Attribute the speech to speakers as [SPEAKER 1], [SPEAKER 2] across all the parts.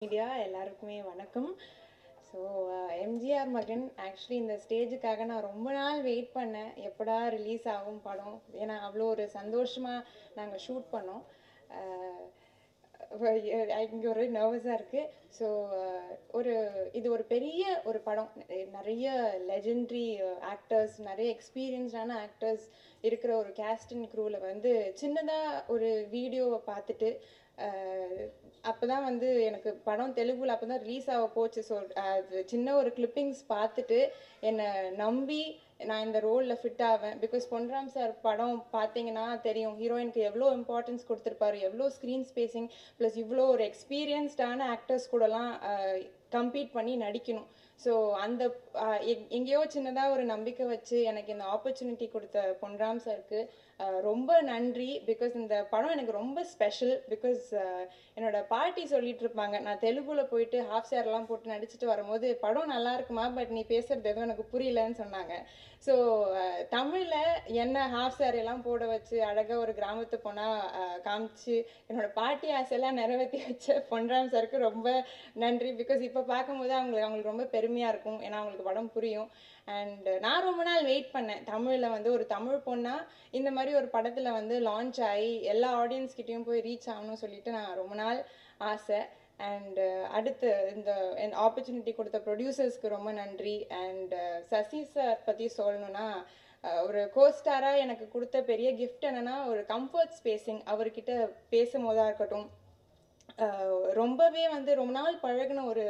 [SPEAKER 1] media எல்லாருக்குமே வணக்கம் so MGR மகன் ஆக்சுவலி இந்த ஸ்டேஜுக்காக நான் ரொம்ப நாள் வெயிட் பண்ணேன் எப்படா ரிலீஸ் ஆகும் படம் ஏன்னா அவ்வளோ ஒரு சந்தோஷமாக நாங்கள் ஷூட் பண்ணோம் இங்கே ஒரு நர்வஸாக இருக்குது ஸோ ஒரு இது ஒரு பெரிய ஒரு படம் நிறைய லெஜெண்ட்ரி ஆக்டர்ஸ் நிறைய எக்ஸ்பீரியன்ஸ்டான ஆக்டர்ஸ் இருக்கிற ஒரு கேஸ்ட் அண்ட் க்ரூவில் வந்து சின்னதாக ஒரு வீடியோவை பார்த்துட்டு அப்போ தான் வந்து எனக்கு படம் தெலுங்குல அப்போ தான் ரிலீஸ் ஆக போச்சு ஸோ அது சின்ன ஒரு கிளிப்பிங்ஸ் பார்த்துட்டு என்னை நம்பி நான் இந்த ரோலில் ஃபிட் ஆவேன் பிகாஸ் பொன்ராம் சார் படம் பார்த்தீங்கன்னா தெரியும் ஹீரோயினுக்கு எவ்வளோ இம்பார்ட்டன்ஸ் கொடுத்துருப்பாரு எவ்வளோ ஸ்க்ரீன் ஸ்பேசிங் ப்ளஸ் இவ்வளோ ஒரு எக்ஸ்பீரியன்ஸ்டான ஆக்டர்ஸ் கூடலாம் கம்பீட் பண்ணி நடிக்கணும் ஸோ அந்த எங்கேயோ சின்னதாக ஒரு நம்பிக்கை வச்சு எனக்கு இந்த ஆப்பர்ச்சுனிட்டி கொடுத்த பொன்ராம் சாருக்கு ரொம்ப நன்றி பிகாஸ் இந்த படம் எனக்கு ரொம்ப ஸ்பெஷல் பிகாஸ் என்னோட பாட்டி சொல்லிட்டு இருப்பாங்க நான் தெலுங்குல போயிட்டு ஹாஃப் ஷேர்லாம் போட்டு நடிச்சுட்டு வரும்போது படம் நல்லா இருக்குமா பட் நீ பேசுறது எதுவும் எனக்கு புரியலன்னு சொன்னாங்க ஸோ தமிழில் என்ன ஹாஃப் சாரியெல்லாம் போட வச்சு அழகாக ஒரு கிராமத்து போனால் காமிச்சு என்னோட பாட்டி ஆசையெல்லாம் நிறைவேற்றி வச்ச பொன்ராம் சாருக்கு ரொம்ப நன்றி பிகாஸ் இப்போ பார்க்கும்போது அவங்களுக்கு அவங்களுக்கு ரொம்ப பெருமையாக இருக்கும் ஏன்னா அவங்களுக்கு படம் புரியும் அண்ட் நான் ரொம்ப நாள் வெயிட் பண்ணேன் தமிழில் வந்து ஒரு தமிழ் பொண்ணாக இந்த மாதிரி ஒரு படத்தில் வந்து லான்ச் ஆகி எல்லா ஆடியன்ஸ்கிட்டையும் போய் ரீச் ஆகணும்னு சொல்லிட்டு நான் ரொம்ப நாள் ஆசை அண்ட் அடுத்து இந்த என் ஆப்பர்ச்சுனிட்டி கொடுத்த ப்ரொடியூசர்ஸ்க்கு ரொம்ப நன்றி அண்ட் சசி சார் பற்றி சொல்லணும்னா ஒரு கோஸ்டாராக எனக்கு கொடுத்த பெரிய கிஃப்ட் என்னென்னா ஒரு கம்ஃபர்ட் ஸ்பேஸிங் அவர்கிட்ட பேசும்போதாக இருக்கட்டும் ரொம்பவே வந்து ரொம்ப நாள் பழகின ஒரு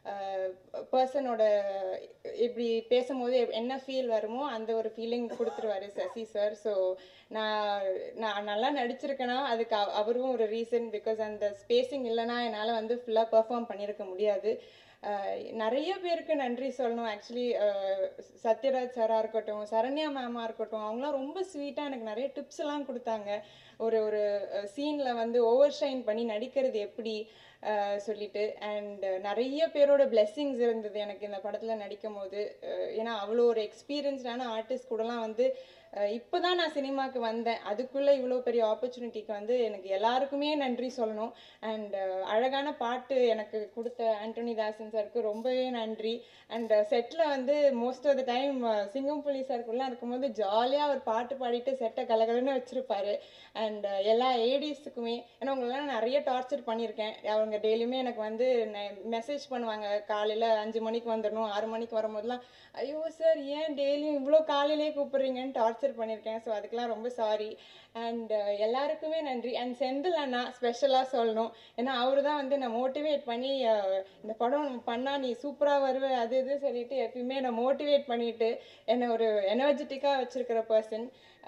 [SPEAKER 1] பர்சனோட இப்படி பேசும்போது என்ன ஃபீல் வருமோ அந்த ஒரு ஃபீலிங் கொடுத்துருவாரு சசி சார் ஸோ நான் நான் நல்லா நடிச்சிருக்கேன்னா அதுக்கு அவரும் ஒரு ரீசன் பிகாஸ் அந்த ஸ்பேஸிங் இல்லைன்னா என்னால் வந்து ஃபுல்லாக பெர்ஃபார்ம் பண்ணியிருக்க முடியாது நிறைய பேருக்கு நன்றி சொல்லணும் ஆக்சுவலி சத்யராஜ் சாராக இருக்கட்டும் சரண்யா மேமாக இருக்கட்டும் அவங்களாம் ரொம்ப ஸ்வீட்டாக எனக்கு நிறைய டிப்ஸ் எல்லாம் கொடுத்தாங்க ஒரு ஒரு சீனில் வந்து ஓவர் ஷைன் பண்ணி நடிக்கிறது எப்படி சொல்லிட்டு அண்ட் நிறைய பேரோட பிளெஸ்ஸிங்ஸ் இருந்தது எனக்கு இந்த படத்தில் நடிக்கும் போது ஏன்னா அவ்வளோ ஒரு எக்ஸ்பீரியன்ஸ்டான ஆர்டிஸ்ட் கூடலாம் வந்து இப்போ தான் நான் சினிமாவுக்கு வந்தேன் அதுக்குள்ளே இவ்வளோ பெரிய ஆப்பர்ச்சுனிட்டிக்கு வந்து எனக்கு எல்லாருக்குமே நன்றி சொல்லணும் அண்ட் அழகான பாட்டு எனக்கு கொடுத்த ஆண்டோனி தாசன் சாருக்கு ரொம்பவே நன்றி அண்ட் செட்டில் வந்து most of the time Singampuli சாருக்குள்ளே இருக்கும்போது ஜாலியாக ஒரு பாட்டு பாடிட்டு செட்டை கலகலன்னு வச்சுருப்பாரு அண்ட் எல்லா ஏடிஸுக்குமே ஏன்னா அவங்களெல்லாம் நிறைய டார்ச்சர் பண்ணியிருக்கேன் அவங்க டெய்லியுமே எனக்கு வந்து மெசேஜ் பண்ணுவாங்க காலையில் அஞ்சு மணிக்கு வந்துடணும் ஆறு மணிக்கு வரும்போதெல்லாம் ஐயோ சார் ஏன் டெய்லியும் இவ்வளோ காலையிலே கூப்பிட்றீங்கன்னு டார்ச்சர் பண்ணியிருக்கேன் ஸோ அதுக்கெலாம் ரொம்ப சாரி அண்ட் எல்லாருக்குமே நன்றி அண்ட் செந்தில் அண்ணா ஸ்பெஷலாக சொல்லணும் ஏன்னா அவர் தான் வந்து நான் மோட்டிவேட் பண்ணி இந்த படம் பண்ணால் நீ சூப்பராக வருவ அது இது சொல்லிட்டு எப்பயுமே நான் மோட்டிவேட் பண்ணிட்டு என்னை ஒரு எனர்ஜெட்டிக்காக வச்சுருக்கிற person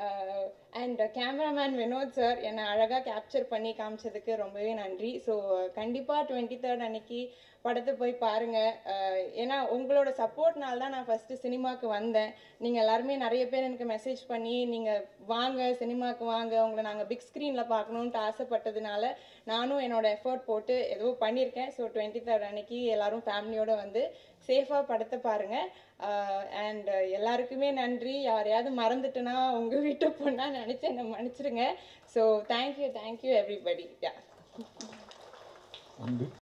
[SPEAKER 1] and cameraman Vinod sir என்னை அழகாக கேப்சர் பண்ணி காமிச்சதுக்கு ரொம்பவே நன்றி ஸோ கண்டிப்பாக டுவெண்ட்டி தேர்ட் அன்னைக்கு படத்தை போய் பாருங்கள் ஏன்னா உங்களோட சப்போர்ட்னால தான் நான் ஃபஸ்ட்டு சினிமாவுக்கு வந்தேன் நீங்கள் எல்லாருமே நிறைய பேர் எனக்கு மெசேஜ் பண்ணி நீங்கள் வாங்க சினிமாவுக்கு வாங்க உங்களை நாங்கள் பிக் ஸ்க்ரீனில் பார்க்கணுன்ட்டு ஆசைப்பட்டதுனால நானும் என்னோட எஃபர்ட் போட்டு ஏதோ பண்ணியிருக்கேன் ஸோ டுவெண்ட்டி தேர்ட் அன்னைக்கு எல்லோரும் ஃபேமிலியோடு வந்து சேஃபாக படத்தை பாருங்கள் அண்ட் எல்லாருக்குமே நன்றி யாரையாவது மறந்துட்டேன்னா உங்கள் வீட்டு பொண்ணா நினச்சி என்னை மன்னிச்சிடுங்க ஸோ தேங்க்யூ தேங்க்யூ எவ்ரிபடி யா